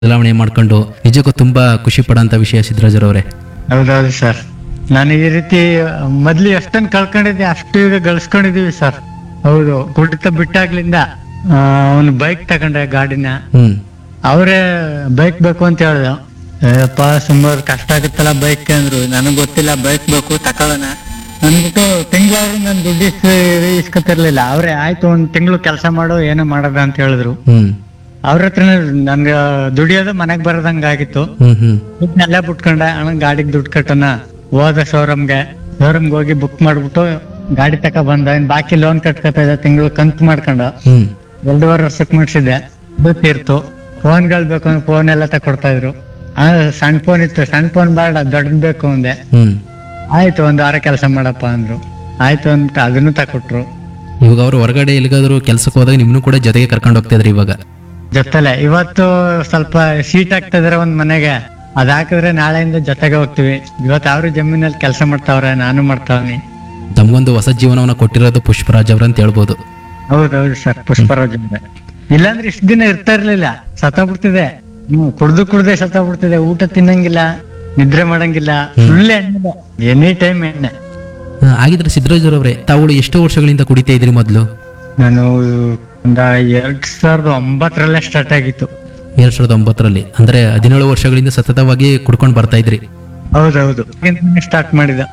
ಬದಲಾವಣೆ ಮಾಡ್ಕೊಂಡು ನಿಜಕ್ಕೂ ತುಂಬಾ ಖುಷಿ ಪಡೋಂಥ ವಿಷಯ ಸಿದ್ದರಾಜರವರೇ ಹೌದೌದು ಸರ್ ನಾನು ಈ ರೀತಿ ಮೊದ್ಲು ಎಷ್ಟೊಂದು ಕಳ್ಕೊಂಡಿದ್ದೆ ಅಷ್ಟು ಈಗ ಗಳಿಸ್ಕೊಂಡಿದೀವಿ ಸರ್ ಹೌದು ಕುಡಿತ ಬಿಟ್ಟಾಗ್ಲಿಂದ ಅವನು ಬೈಕ್ ತಗೊಂಡೆ ಗಾಡಿನ ಹ್ಮ್ ಅವರೇ ಬೈಕ್ ಬೇಕು ಅಂತ ಹೇಳ್ದ ಏಪ್ಪ ಸುಮಾರು ಕಷ್ಟ ಆಗುತ್ತಲ್ಲ ಬೈಕ್ ಅಂದ್ರು ನನಗ್ ಗೊತ್ತಿಲ್ಲ ಬೈಕ್ ಬೇಕು ತಕೊಳ್ಳೋಣ ಅಂದ್ಬಿಟ್ಟು ತಿಂಗಳಾದ್ರು ನಾನು ದುಡ್ಡು ಇಸ್ ಇಸ್ಕೊತಿರ್ಲಿಲ್ಲ ಅವ್ರೆ ಆಯ್ತು ಒಂದ್ ತಿಂಗಳು ಕೆಲಸ ಮಾಡು ಏನೋ ಮಾಡೋದ ಅಂತ ಹೇಳಿದ್ರು ಹ್ಮ್ ಅವ್ರ ಹತ್ರ ನನ್ಗೆ ದುಡಿಯೋದು ಮನೆಗ್ ಬರೋದಂಗ ಆಗಿತ್ತು ಹ್ಮ್ ಹ್ಮ್ ದುಡ್ಡನ್ನೆಲ್ಲ ಬಿಟ್ಕೊಂಡೆ ಅಣ್ಣ ಗಾಡಿಗೆ ದುಡ್ಡು ಕಟ್ಟೋಣ ಹೋದ ಶೋರೂಮ್ಗೆ ಶೋರೂಮ್ಗೆ ಹೋಗಿ ಬುಕ್ ಮಾಡ್ಬಿಟ್ಟು ಗಾಡಿ ತಕ ಬಂದ ಇನ್ ಬಾಕಿ ಲೋನ್ ಕಟ್ಕೊತಾ ಇದ್ದ ತಿಂಗಳು ಕಂತು ಮಾಡ್ಕೊಂಡು ಹ್ಮ್ ಎರಡೂವರೆ ವರ್ಷಕ್ಕೆ ಮುಗಿಸಿದ್ದೆ ಅದು ತೀರ್ತು ಫೋನ್ಗಳು ಬೇಕು ಅಂದ್ರೆ ಫೋನ್ ಎಲ್ಲ ತಕೊಡ್ತಾ ಇದ್ರು ಆ ಸಣ್ಣ ಫೋನ್ ಇತ್ತು ಸಣ್ಣ ಫೋನ್ ಬೇಡ ದೊಡ್ಡದ್ ಬೇಕು ಅಂದೆ ಹ್ಮ್ ಆಯ್ತು ಒಂದ್ ವಾರ ಕೆಲಸ ಮಾಡಪ್ಪ ಅಂದ್ರು ಆಯ್ತು ಅಂದ್ಬಿಟ್ಟು ಅದನ್ನು ತಕೊಟ್ರು ಇವಾಗ ಅವರು ಹೊರಗಡೆ ಎಲ್ಲಿಗಾದ್ರೂ ಕೆಲ್ಸಕ್ಕೆ ಹೋದಾಗ ನಿಮ್ಮನ್ನು ಕೂಡ ಜೊತೆಗೆ ಕರ್ಕೊಂಡು ಹೋಗ್ತಾ ಇದ್ರಿ ಇವಾಗ ಜೊತೆಲೆ ಇವತ್ತು ಸ್ವಲ್ಪ ಸೀಟ್ ಹಾಕ್ತಾ ಇದಾರೆ ಒಂದ್ ಮನೆಗೆ ಅದ್ ಹಾಕಿದ್ರೆ ನಾಳೆಯಿಂದ ಜೊತೆಗೆ ಹೋಗ್ತಿವಿ ಇವತ್ತು ಅವ್ರು ಜಮೀನಲ್ಲಿ ಕೆಲಸ ಮಾಡ್ತಾವ್ರೆ ನಾನು ಮಾಡ್ತಾವ್ನಿ ತಮ್ಗೊಂದು ಹೊಸ ಜೀವನವನ್ನ ಕೊಟ್ಟಿರೋದು ಪುಷ್ಪರಾಜ್ ಅವ್ರಂತ ಹೇಳ್ಬೋದು ಹೌದೌದು ಸರ್ ಪುಷ್ಪರಾಜ್ ಅವ್ರೆ. ಇಲ್ಲಾಂದ್ರೆ ಇಷ್ಟ ದಿನ ಇರ್ತಾ ಇರ್ಲಿಲ್ಲ ಸತ್ತೋಗ್ಬಿಡ್ತಿದೆ ಹ್ಮ್ ಕುಡ್ದು ಕುಡ್ದೆ ಸತ್ತೋಗ್ಬಿಡ್ತಿದೆ ಊಟ ತಿನ್ನಂಗಿಲ್ಲ ನಿದ್ರೆ ಮಾಡಂಗಿಲ್ಲ ಫುಲ್ ಎಣ್ಣೆ ಎನಿ ಟೈಮ್ ಎಣ್ಣೆ ಆ, ಹಾಗಿದ್ರೆ ಸಿದ್ದರಾಜರವರೇ ತಾವುಗಳು ಎಷ್ಟೋ ವರ್ಷಗಳಿಂದ ಕುಡಿತಾ ಇದ್ರಿ ಮೊದಲು ನಾನು ಒಂದ ಎರಡ್ ಸಾವಿರದ ಒಂಬತ್ತರಲ್ಲೇ ಸ್ಟಾರ್ಟ್ ಆಗಿತ್ತು ಎರಡ್ ಸಾವಿರದ ಒಂಬತ್ತರಲ್ಲಿ ಅಂದ್ರೆ ಹದಿನೇಳು ವರ್ಷಗಳಿಂದ ಸತತವಾಗಿ ಕುಡ್ಕೊಂಡು ಬರ್ತಾ ಇದ್ರಿ ಹೌದೌದು ಸ್ಟಾರ್ಟ್ ಮಾಡಿದ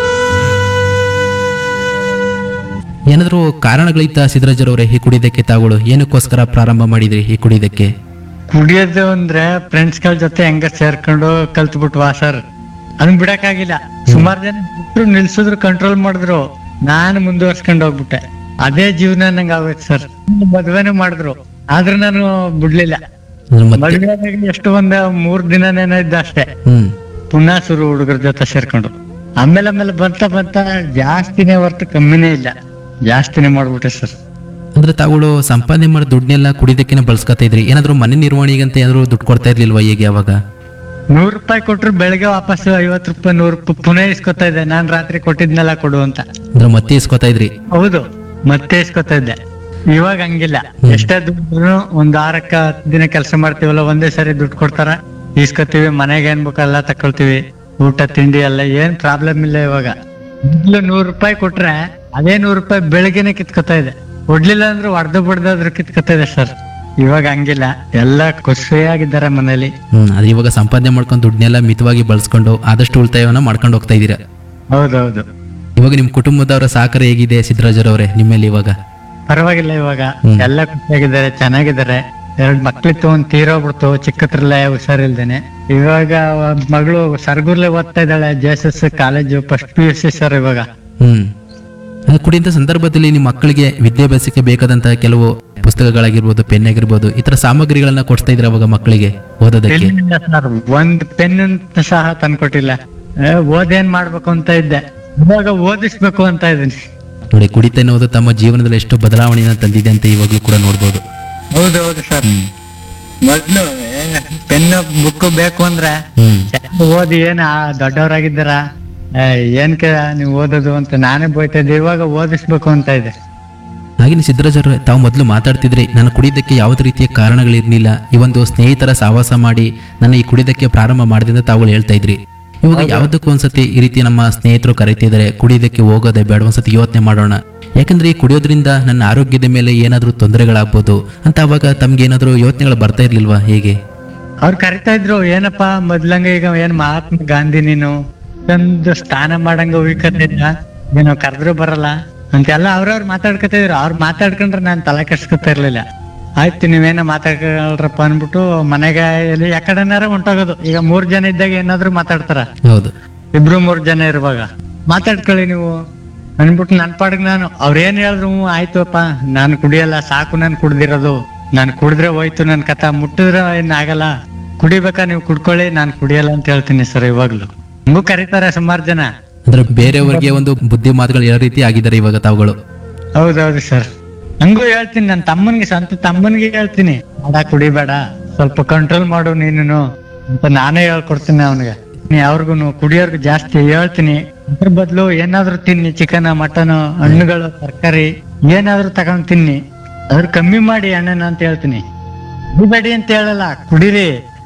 ಏನಾದರೂ ಕಾರಣಗಳಿತ್ತ ಸಿದ್ದರಾಜರವರೇ ಈ ಕುಡಿಯೋದಕ್ಕೆ ತಾವುಗಳು ಏನಕ್ಕೋಸ್ಕರ ಪ್ರಾರಂಭ ಮಾಡಿದ್ರಿ ಈ ಕುಡಿಯೋದಕ್ಕೆ ಕುಡಿಯೋದು ಅಂದ್ರೆ ಫ್ರೆಂಡ್ಸ್ ಗಳ ಜೊತೆ ಹೆಂಗ ಸೇರ್ಕೊಂಡು ಕಲ್ತ್ ಬಿಟ್ವಾ ಸರ್ ಅದನ್ನ ಬಿಡಕ್ಕಾಗಿಲ್ಲ ಸುಮಾರು ಜನ ಬಿಟ್ರು ನಿಲ್ಸಿದ್ರು ಕಂಟ್ರೋಲ್ ಮಾಡಿದ್ರು ನಾನು ಮುಂದುವರ್ಸ್ಕೊಂಡು ಹೋಗ್ಬಿಟ್ಟೆ ಅದೇ ಜೀವನ ನಂಗೆ ಆಗೋಯ್ತು ಸರ್ ಮದ್ವೆನೂ ಮಾಡಿದ್ರು ಆದ್ರೆ ನಾನು ಬಿಡ್ಲಿಲ್ಲ ಅಂದ್ರೆ ಮತ್ತೆ ಮದ್ವೆ ಆದಾಗ ಎಷ್ಟು ಒಂದ ಮೂರ್ ದಿನನೇನೋ ಇದ್ದ ಅಷ್ಟೇ ಹ್ಮ್ ಪುನಃ ಶುರು ಹುಡುಗರ ಜೊತೆ ಸೇರ್ಕೊಂಡು ಆಮೇಲೆ ಆಮೇಲೆ ಬಂತ ಬಂತ ಜಾಸ್ತಿನೇ ಹೊರ್ತು ಕಮ್ಮಿನೇ ಇಲ್ಲ ಜಾಸ್ತಿನೇ ಮಾಡ್ಬಿಟ್ಟೆ ಸರ್ ಅಂದ್ರೆ ತಾವುಗಳು ಸಂಪಾದನೆ ಮಾಡೋ ದುಡ್ಡನ್ನೆಲ್ಲ ಕುಡಿಯೋದಕ್ಕೆ ಬಳಸ್ಕೊತಾ ಇದ್ರಿ ಏನಾದ್ರು ಮನೆ ನಿರ್ವಹಣೆಗೆ ಅಂತ ಏನಾದ್ರು ದುಡ್ಡು ಕೊಡ್ತಾ ಇರ್ಲಿಲ್ವಾ ಈಗ ಯಾವಾಗ ನೂರ್ ರೂಪಾಯಿ ಕೊಟ್ರು ಬೆಳಗ್ಗೆ ವಾಪಸ್ ಐವತ್ ರೂಪಾಯಿ ನೂರ್ ರೂಪಾಯಿ ಪುನಃ ಇಸ್ಕೊತಾ ಇದ್ದೆ ನಾನ್ ರಾತ್ರಿ ಕೊಟ್ಟಿದ್ನೆಲ್ಲ ಕೊಡು ಅಂತ ಅಂದ್ರೆ ಮತ್ತೆ ಇಸ್ಕೊತಾ ಇದ್ರಿ ಹೌದು ಮತ್ತೆ ಇಸ್ಕೊತಾ ಇದ್ದೆ ಇವಾಗ ಹಂಗಿಲ್ಲ ಎಷ್ಟೇ ದುಡ್ಡು ಒಂದ್ ವಾರಕ್ಕ ಹತ್ತು ದಿನ ಕೆಲಸ ಮಾಡ್ತೀವಲ್ಲ ಒಂದೇ ಸರಿ ದುಡ್ಡು ಕೊಡ್ತಾರ ಇಸ್ಕೊತೀವಿ ಮನೆಗೆ ಏನ್ ಬೇಕಲ್ಲ ತಕೊಳ್ತೀವಿ ಊಟ ತಿಂಡಿ ಎಲ್ಲ ಏನ್ ಪ್ರಾಬ್ಲಮ್ ಇಲ್ಲ ಇವಾಗ ಮೊದ್ಲು ನೂರ್ ರೂಪಾಯಿ ಕೊಟ್ರೆ ಅದೇ ನೂರ್ ರೂಪಾಯಿ ಬೆಳಗ್ಗೆನೆ ಕಿತ್ಕೊತಾ ಇದೆ ಕೊಡ್ಲಿಲ್ಲ ಅಂದ್ರೆ ಹೊಡೆದು ಬಿಡ್ದಾದ್ರು ಕಿತ್ಕೊತಾ ಇದೆ ಸರ್ ಇವಾಗ ಹಂಗಿಲ್ಲ ಎಲ್ಲ ಖುಷಿಯಾಗಿದ್ದಾರೆ ಮನೇಲಿ ಹ್ಮ್ ಅದ್ರ ಇವಾಗ ಸಂಪಾದನೆ ಮಾಡ್ಕೊಂಡು ದುಡ್ಡನ್ನೆಲ್ಲ ಮಿತವಾಗಿ ಬಳಸ್ಕೊಂಡು ಆದಷ್ಟು ಉಳಿತಾಯವನ್ನ ಮಾಡ್ಕೊಂಡು ಹೋಗ್ತಾ ಇದ್ದೀರಾ ಹೌದೌದು ಇವಾಗ ನಿಮ್ ಕುಟುಂಬದವರ ಸಹಕಾರ ಹೇಗಿದೆ ಸಿದ್ದರಾಜರವರೇ ನಿಮ್ಮಲ್ಲಿ ಇವಾಗ ಪರವಾಗಿಲ್ಲ ಇವಾಗ ಹ್ಮ್. ಎಲ್ಲ ಖುಷಿಯಾಗಿದ್ದಾರೆ ಚೆನ್ನಾಗಿದ್ದಾರೆ ಎರಡ್ ಮಕ್ಳಿತ್ತು ಒಂದ್ ತೀರೋಗ್ಬಿಡ್ತು ಚಿಕ್ಕತ್ರಲ್ಲೇ ಹುಷಾರಿಲ್ದೇನೆ ಇವಾಗ ಒಬ್ಬ ಮಗಳು ಸರ್ಗೂರ್ಲೆ ಓದ್ತಾ ಇದ್ದಾಳೆ J S S college first P U C sir ಇವಾಗ ಹ್ಮ್ ಅದು ಕುಡಿಯಂತ ಸಂದರ್ಭದಲ್ಲಿ ನಿಮ್ಮ ಮಕ್ಕಳಿಗೆ ವಿದ್ಯಾಭ್ಯಾಸಕ್ಕೆ ಬೇಕಾದಂತಹ ಕೆಲವು ಪುಸ್ತಕಗಳಾಗಿರ್ಬೋದು ಪೆನ್ ಆಗಿರ್ಬೋದು ಈ ತರ ಸಾಮಗ್ರಿಗಳನ್ನ ಕೊಡ್ತಾ ಇದ್ರ ಅವಾಗ ಮಕ್ಕಳಿಗೆ ಓದೋದಕ್ಕೆ ಎಲ್ಲಿಂದ ಸರ್ ಒಂದ್ ಪೆನ್ ಸಹ ತಂದ್ಕೊಟ್ಟಿಲ್ಲ ಏ, ಓದೇನ್ ಮಾಡ್ಬೇಕು ಅಂತ ಇದ್ದೆ ಇವಾಗ ಓದಿಸ್ಬೇಕು ಅಂತ ಇದೀನಿ ನೋಡಿ ಕುಡಿತ ಎನ್ನುವುದು ತಮ್ಮ ಜೀವನದಲ್ಲಿ ಎಷ್ಟು ಬದಲಾವಣೆಯನ್ನು ತಂದಿದೆ ಅಂತ ಇವಾಗಲೂ ಕೂಡ ನೋಡ್ಬೋದು ಹೌದೌದು ಸರ್ ಮೊದ್ಲು ಪೆನ್ ಬುಕ್ ಬೇಕು ಅಂದ್ರೆ ಹ್ಮ್ ಚೆನ್ನಾಗ್ ಓದಿ ಏನ ದೊಡ್ಡವರಾಗಿದ್ದಾರ ಏನ್ಕೆ ನೀವು ಓದೋದು ಅಂತ ನಾನೇ ಬೈತಾ ಇದ್ದೆ ಇವಾಗ ಓದಿಸ್ಬೇಕು ಅಂತ ಇದೆ ಹಾಗೆ ಸಿದ್ದರಾಜರು ತಾವು ಮೊದಲು ಮಾತಾಡ್ತಿದ್ರಿ ನಾನು ಕುಡಿಯೋದಕ್ಕೆ ಯಾವುದೇ ರೀತಿಯ ಕಾರಣಗಳಿರ್ಲಿಲ್ಲ ಈ ಒಂದು ಸ್ನೇಹಿತರ ಸಹವಾಸ ಮಾಡಿ ನನ್ನ ಈ ಕುಡಿಯೋದಕ್ಕೆ ಪ್ರಾರಂಭ ಮಾಡಿದೆ ಅಂತ ತಾವುಗಳು ಹೇಳ್ತಾ ಇದ್ರಿ ಇವಾಗ ಯಾವುದಕ್ಕೂ ಒಂದ್ಸತಿ ಈ ರೀತಿ ನಮ್ಮ ಸ್ನೇಹಿತರು ಕರೀತಿದ್ದಾರೆ ಕುಡಿಯೋದಕ್ಕೆ ಹೋಗೋದೆ ಬೇಡ ಒಂದ್ಸತಿ ಯೋಚನೆ ಮಾಡೋಣ ಯಾಕಂದ್ರೆ ಈ ಕುಡಿಯೋದ್ರಿಂದ ನನ್ನ ಆರೋಗ್ಯದ ಮೇಲೆ ಏನಾದರೂ ತೊಂದರೆಗಳಾಗ್ಬೋದು ಅಂತ ಅವಾಗ ತಮ್ಗೆ ಏನಾದರೂ ಯೋಚನೆಗಳು ಬರ್ತಾ ಇರ್ಲಿಲ್ವಾ ಹೇಗೆ ಅವ್ರು ಕರಿತಾ ಇದ್ರು ಏನಪ್ಪ ಮೊದ್ಲಂಗ ಈಗ ಏನ್ ಮಹಾತ್ಮ ಗಾಂಧಿ ನೀನು ಒಂದು ಸ್ಥಾನ ಮಾಡಂಗ ಉಳ್ಕತ್ತಿದ್ದ ಏನೋ ಕರೆದ್ರು ಬರಲ್ಲ ಅಂತೆಲ್ಲ ಅವ್ರವ್ರು ಮಾತಾಡ್ಕೊತಾ ಇದ್ರು ಅವ್ರು ಮಾತಾಡ್ಕೊಂಡ್ರೆ ನಾನ್ ತಲೆ ಕೆಡ್ಸ್ಕೊತಾ ಇರ್ಲಿಲ್ಲ ಆಯ್ತು ನೀವೇನ ಮಾತಾಡ್ಕೊಳ್ರಪ್ಪ ಅನ್ಬಿಟ್ಟು ಮನೆಗೆ ಎಲ್ಲಿ ಯಾಕಡೆನಾರ ಹೊಂಟೋಗೋದು ಈಗ ಮೂರ್ ಜನ ಇದ್ದಾಗ ಏನಾದ್ರು ಮಾತಾಡ್ತಾರ ಹೌದು ಇಬ್ರು ಮೂರ್ ಜನ ಇರುವಾಗ ಮಾತಾಡ್ಕೊಳ್ಳಿ ನೀವು ಅನ್ಬಿಟ್ಟು ನನ್ ಪಾಡಿಗೆ ನಾನು ಅವ್ರ ಏನ್ ಹೇಳಿದ್ರು ಹ್ಞೂ ಆಯ್ತು ಅಪ್ಪ ನಾನು ಕುಡಿಯಲ್ಲ ಸಾಕು ನಾನು ಕುಡ್ದಿರೋದು ನಾನು ಕುಡಿದ್ರೆ ಹೋಯ್ತು ನನ್ ಕಥ ಮುಟ್ಟಿದ್ರೆ ಏನ್ ಆಗಲ್ಲ ಕುಡಿಬೇಕಾ ನೀವು ಕುಡ್ಕೊಳ್ಳಿ ನಾನು ಕುಡಿಯಲ್ಲ ಅಂತ ಹೇಳ್ತೀನಿ ಸರ್ ಇವಾಗ್ಲು ಹಂಗೂ ಕರೀತಾರೆ ಸುಮಾರು ಜನ ಅಂದ್ರೆ ಬೇರೆಯವರಿಗೆ ಒಂದು ಬುದ್ಧಿ ಮಾತುಗಳು ಯಾವ ರೀತಿ ಆಗಿದ್ದಾರೆ ಇವಾಗ ತಾವುಗಳು ಹೌದೌದು ಸರ್ ಹಂಗೂ ಹೇಳ್ತೀನಿ ನನ್ನ ತಮ್ಮನ್ಗೆ ಸ್ವಂತ ತಮ್ಮನ್ಗೆ ಹೇಳ್ತೀನಿ ಬೇಡ ಕುಡಿಬೇಡ ಸ್ವಲ್ಪ ಕಂಟ್ರೋಲ್ ಮಾಡು ನೀನು ಅಂತ ನಾನೇ ಹೇಳ್ಕೊಡ್ತೀನಿ ಅವನಿಗೆ ನೀ ಅವ್ರಿಗೂ ಕುಡಿಯೋರ್ಗು ಜಾಸ್ತಿ ಹೇಳ್ತೀನಿ ಅದ್ರ ಬದಲು ಏನಾದ್ರೂ ತಿನ್ನಿ ಚಿಕನ್ ಮಟನ್ ಹಣ್ಣುಗಳು ತರಕಾರಿ ಏನಾದ್ರೂ ತಗೊಂಡ್ ತಿನ್ನಿ ಅದ್ರ ಕಮ್ಮಿ ಮಾಡಿ ಅಣ್ಣನ ಅಂತ ಹೇಳ್ತೀನಿ ಕುಡಿಬೇಡಿ ಅಂತ ಹೇಳಲ್ಲ ಕುಡೀರಿ